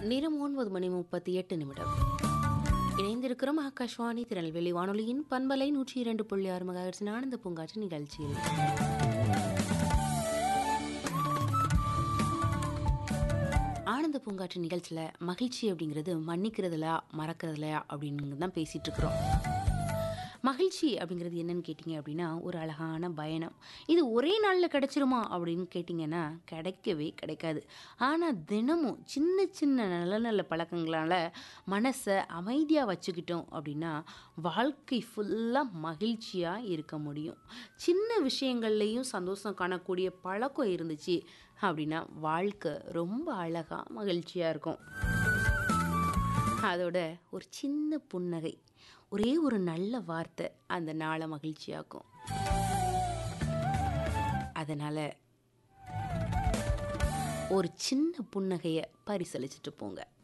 நேரம் ஒன்பது மணி முப்பத்தி எட்டு நிமிடம் இணைந்திருக்கிறோம் ஆகாஷ்வாணி திருநெல்வேலி வானொலியின் பண்பலை நூற்றி இரண்டு புள்ளி ஆறு மகாஹெர்ட்ஸின் ஆனந்த பூங்காற்று நிகழ்ச்சியில் ஆனந்த பூங்காற்று நிகழ்ச்சியில் மகிழ்ச்சி அப்படிங்கிறது மன்னிக்கிறதுல மறக்கிறதுலையா அப்படின்னு தான் பேசிட்டு இருக்கிறோம் மகிழ்ச்சி அப்படிங்கிறது என்னன்னு கேட்டிங்க அப்படின்னா ஒரு அழகான பயணம் இது ஒரே நாளில் கிடைச்சிருமா அப்படின்னு கேட்டிங்கன்னா கிடைக்கவே கிடைக்காது ஆனால் தினமும் சின்ன சின்ன நல்ல நல்ல பழக்கங்களால் மனசை அமைதியாக வச்சுக்கிட்டோம் அப்படின்னா வாழ்க்கை ஃபுல்லாக மகிழ்ச்சியாக இருக்க முடியும் சின்ன விஷயங்கள்லேயும் சந்தோஷம் காணக்கூடிய பழக்கம் இருந்துச்சு அப்படின்னா வாழ்க்கை ரொம்ப அழகாக மகிழ்ச்சியாக இருக்கும் அதோட ஒரு சின்ன புன்னகை ஒரே ஒரு நல்ல வார்த்தை அந்த நாளை மகிழ்ச்சியாக்கும் அதனால் ஒரு சின்ன புன்னகையை பரிசளிச்சுட்டு போங்க